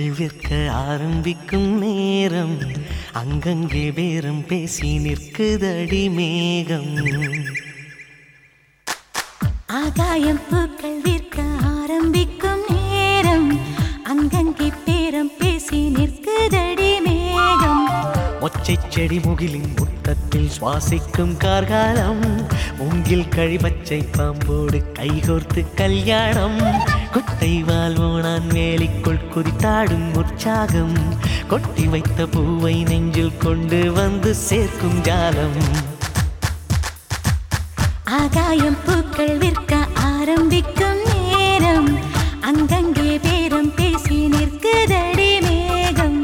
பூக்கள் விற்க ஆரம்பிக்கும் நேரம் அங்கங்கே பேரம் பேசி நிற்குதடி மேகம் ஆகாயம் பூக்கள் விற்க ஆரம்பிக்கும் நேரம் அங்கங்கே பேரம் பேசி நிற்குதடி மேகம் ஒச்சை செடி முகிலின் முட்டத்தில் சுவாசிக்கும் கார்காலம் மூங்கில் கழிபச்சை பாம்போடு கைகோர்த்து கல்யாணம் கொட்டை வாழ்வோனான் வேலிக்குள் குதித்தாடும் உற்சாகம் கொட்டி வைத்த பூவை நெஞ்சில் கொண்டு வந்து சேர்க்கும் ஜாலம் ஆகாயம் பூக்கள் விற்க ஆரம்பிக்கும் நேரம் அங்கங்கே பேரம் பேசி நிற்குதடி மேகம்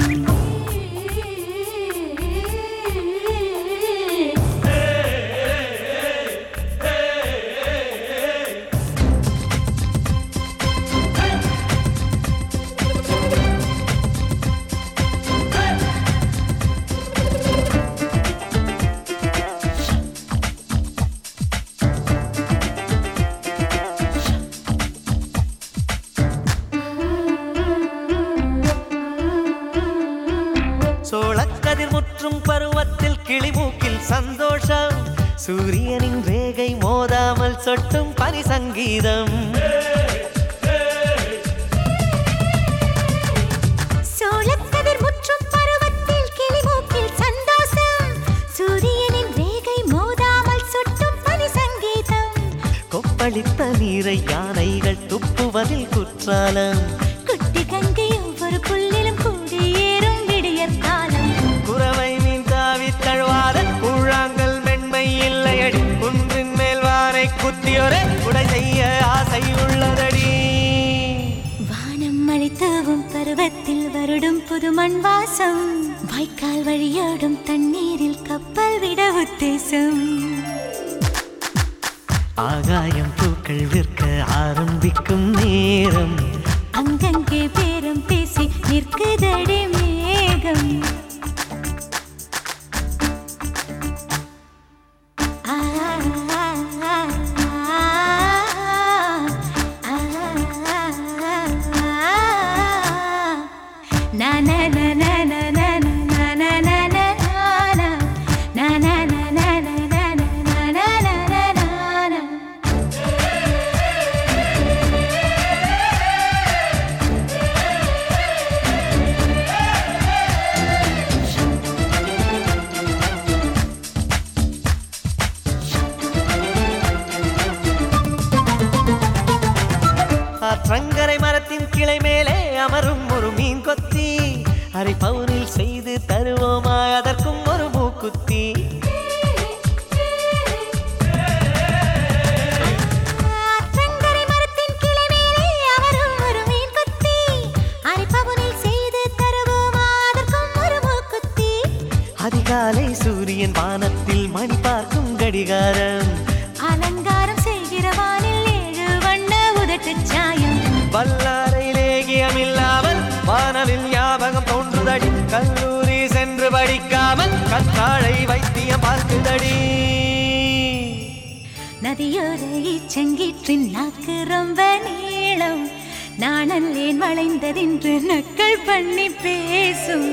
சோளக்கதிர் முற்றும் பருவத்தில் கிளிமூக்கில் சந்தோஷம் சூரியனின் ரேகை மோதாமல் சொட்டும் பனி சங்கீதம் சோளக்கதிர் முற்றும் பருவத்தில் கிளிமூக்கில் சந்தோஷம் சூரியனின் ரேகை மோதாமல் சுட்டும் பனி சங்கீதம் கொப்பளித்த நீரை யானைகள் துப்புவதில் குற்றாலம் குட்டி கங்கை ஒவ்வொரு புல்லிலும் கூடியேறும் விடியற் காலம் குறவை மீன் தாவி தழுவாத கூழாங்கல் மென்மை இல்லையடி குன்றின் மேல் வாரை குத்தியொரே உடை செய்ய ஆசை உள்ளதடி வானம் மழை தூவும் பருவத்தில் வருடும் புது மண் வாசம் வாய்க்கால் வழியோடும் தண்ணீரில் கப்பல் விட உத்தேசம் ஆகாயம் பூக்கள் விற்க ஆரம்பிக்கும் நேரம் அங்கங்கே பேரம் பேசி நிற்குதடி மேகம் ஆ, ஆ, ஆ, ஆ, ஆ. Na na na na na na na na na na na na. Na na na na na na na na na na na na. ஆற்றங்கரை மரத்தின் கிளை மேலே அமரும் ஒரு மீன் கொத்தி அரை பவுனில் செய்து தருவோமா அதற்கும் ஒரு மூக்குத்தி ஆற்றங்கரை மரத்தின் கிளை மேலே அவரும் ஒரு மீன் கொத்தி அரைப்பவனில் செய்து தருவோமா அதற்கும் ஒரு மூக்குத்தி அதிகாலை சூரியன் வானத்தில் மணி பார்க்கும் கடிகாரம் அலங்காரம் செய்கிற வானில் ஏழு வண்ண உதட்டுச் சாயம் வல்லாரை லேகியமில்லாமல் வானவில் ஞாபகம் தோன்றுதடி கல்லூரி சென்று படிக்காமல் கத்தாழை வைத்தியம் பார்க்குதடி நதியோர ஈச்சங்கீற்றின் நாக்கு ரொம்ப நீளம் நாணல்லேன் வளைந்ததென்று நக்கள் பண்ணி பேசும்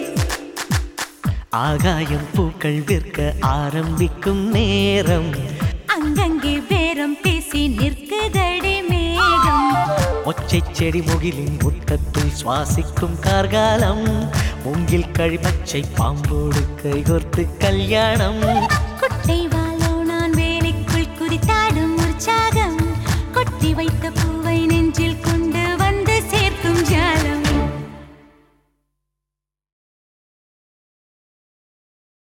ஆகாயம் பூக்கள் விற்க ஆரம்பிக்கும் நேரம் அங்கங்கே பேரம் பேசி நிற்குதடி மேகம் ஒச்சை செடி முகிலின் முட்டத்தில் சுவாசிக்கும் கார்காலம் மூங்கில் கழிப்பச்சை பாம்போடு கைகோர்த்து கல்யாணம் குட்டை